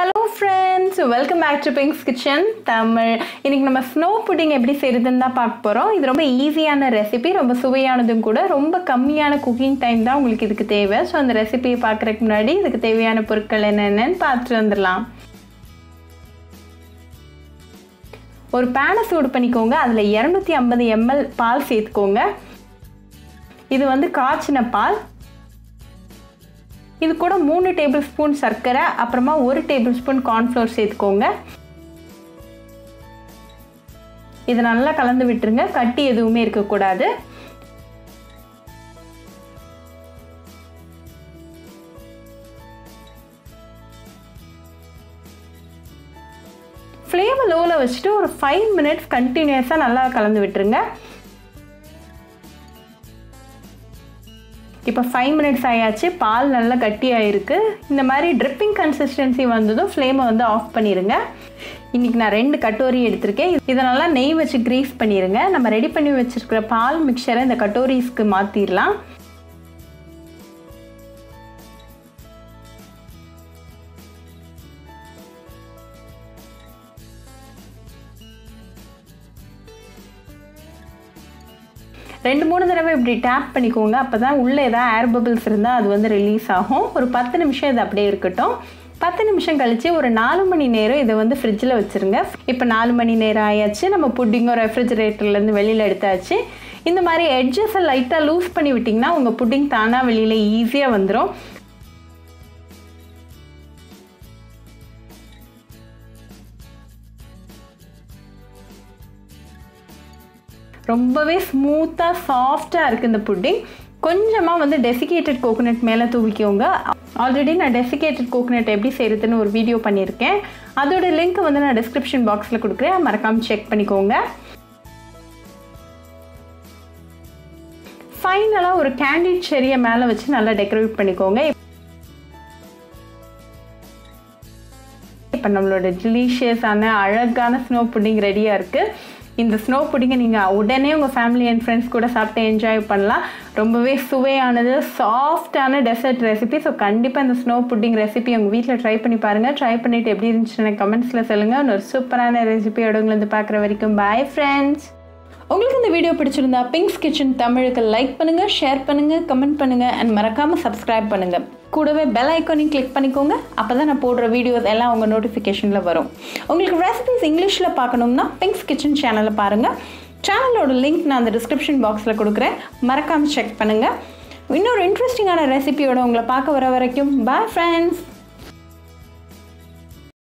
hello friends welcome back to Pinks kitchen Tamil இன்னைக்கு நம்ம snow pudding எப்படி செய்யுதுன்னு தான் பார்க்க போகிறோம் இது ரொம்ப ஈஸியான ரெசிபி ரொம்ப சுவையானதும் கூட ரொம்ப கம்மியான குக்கிங் டைம் தான் உங்களுக்கு இதுக்கு தேவை ஸோ அந்த ரெசிபியை பார்க்குறதுக்கு முன்னாடி இதுக்கு தேவையான பொருட்கள் என்னென்னு பார்த்துட்டு வந்துடலாம் ஒரு பேனை சூடு பண்ணிக்கோங்க அதில் இரநூத்தி ஐம்பது எம்எல் பால் சேர்த்துக்கோங்க இது வந்து காய்ச்சின பால் இது கூட மூணு டேபிள் ஸ்பூன் சர்க்கரை அப்புறமா ஒரு டேபிள் ஸ்பூன் கார்ன்ஃப்ளவர் சேர்த்துக்கோங்க இதை நல்லா கலந்து விட்டுருங்க கட்டி எதுவுமே இருக்கக்கூடாது ஃப்ளேமை லோவில் வச்சுட்டு ஒரு ஃபைவ் மினிட்ஸ் கண்டினியூஸாக நல்லா கலந்து விட்டுருங்க இப்போ ஃபைவ் மினிட்ஸ் ஆயாச்சு பால் நல்லா கட்டி ஆயிருக்கு இந்த மாதிரி ட்ரிப்பிங் கன்சிஸ்டன்சி வந்ததும் ஃப்ளேமை வந்து ஆஃப் பண்ணிடுங்க இன்றைக்கி நான் ரெண்டு கட்டோரி எடுத்திருக்கேன் இதை நல்லா நெய் வச்சு க்ரீஸ் பண்ணிடுங்க நம்ம ரெடி பண்ணி வச்சுருக்கிற பால் மிக்சரை இந்த கட்டோரிஸ்க்கு மாற்றிடலாம் ரெண்டு மூணு தடவை இப்படி டேப் பண்ணிக்கோங்க அப்போ தான் உள்ளே ஏதாவது ஏர் பபிள்ஸ் இருந்தால் அது வந்து ரிலீஸ் ஆகும் ஒரு பத்து நிமிஷம் இது அப்படியே இருக்கட்டும் பத்து நிமிஷம் கழித்து ஒரு நாலு மணி நேரம் இதை வந்து ஃப்ரிட்ஜில் வச்சுருங்க இப்போ நாலு மணி நேரம் ஆயாச்சு நம்ம புட்டிங்கும் ரெஃப்ரிஜரேட்டர்லேருந்து வெளியில் எடுத்தாச்சு இந்த மாதிரி எட்ஜஸை லைட்டாக லூஸ் பண்ணி விட்டிங்கன்னா உங்கள் புட்டிங் தானாக வெளியில் ஈஸியாக வந்துடும் ரொம்பவே ஸ்மூத்தாக சாஃப்டாக இருக்குது இந்த புட்டிங் கொஞ்சமாக வந்து டெசிகேட்டட் கோகோனட் மேலே தூவிக்கோங்க ஆல்ரெடி நான் டெசிகேட்டட் கோகோனட் எப்படி செய்கிறதுன்னு ஒரு வீடியோ பண்ணியிருக்கேன் அதோட லிங்க் வந்து நான் டிஸ்கிரிப்ஷன் பாக்ஸில் கொடுக்குறேன் மறக்காமல் செக் பண்ணிக்கோங்க ஃபைனலாக ஒரு கேண்டிட் செரியை மேலே வச்சு நல்லா டெக்கரேட் பண்ணிக்கோங்க இப்போ நம்மளோட டெலிஷியஸான அழகான ஸ்னோ புட்டிங் ரெடியாக இருக்குது இந்த ஸ்னோ புட்டிங்கை நீங்கள் உடனே உங்கள் ஃபேமிலி அண்ட் ஃப்ரெண்ட்ஸ் கூட சாப்பிட்டு என்ஜாய் பண்ணலாம் ரொம்பவே சுவையானது சாஃப்டான டெசர்ட் ரெசிபி ஸோ கண்டிப்பாக இந்த ஸ்னோ புட்டிங் ரெசிபி உங்கள் வீட்டில் ட்ரை பண்ணி பாருங்கள் ட்ரை பண்ணிவிட்டு எப்படி இருந்துச்சுன்னு கமெண்ட்ஸில் சொல்லுங்கள் ஒரு சூப்பரான ரெசிபியோட உங்களை வந்து பார்க்குற வரைக்கும் பாய் ஃப்ரெண்ட்ஸ் உங்களுக்கு இந்த வீடியோ பிடிச்சிருந்தா பிங்க்ஸ் கிச்சன் தமிழுக்கு லைக் பண்ணுங்கள் ஷேர் பண்ணுங்கள் கமெண்ட் பண்ணுங்கள் அண்ட் மறக்காமல் சப்ஸ்கிரைப் பண்ணுங்கள் கூடவே பெல் ஐக்கானையும் கிளிக் பண்ணிக்கோங்க அப்போ தான் நான் போடுற வீடியோஸ் எல்லாம் உங்கள் நோட்டிஃபிகேஷனில் வரும் உங்களுக்கு ரெசிபிஸ் இங்கிலீஷில் பார்க்கணும்னா பிங்க்ஸ் கிச்சன் சேனலை பாருங்கள் சேனலோட லிங்க் நான் அந்த டிஸ்கிரிப்ஷன் பாக்ஸில் கொடுக்குறேன் மறக்காமல் செக் பண்ணுங்கள் இன்னொரு இன்ட்ரெஸ்டிங்கான ரெசிபியோட உங்களை பார்க்க வர வரைக்கும் பாய் ஃப்ரெண்ட்ஸ்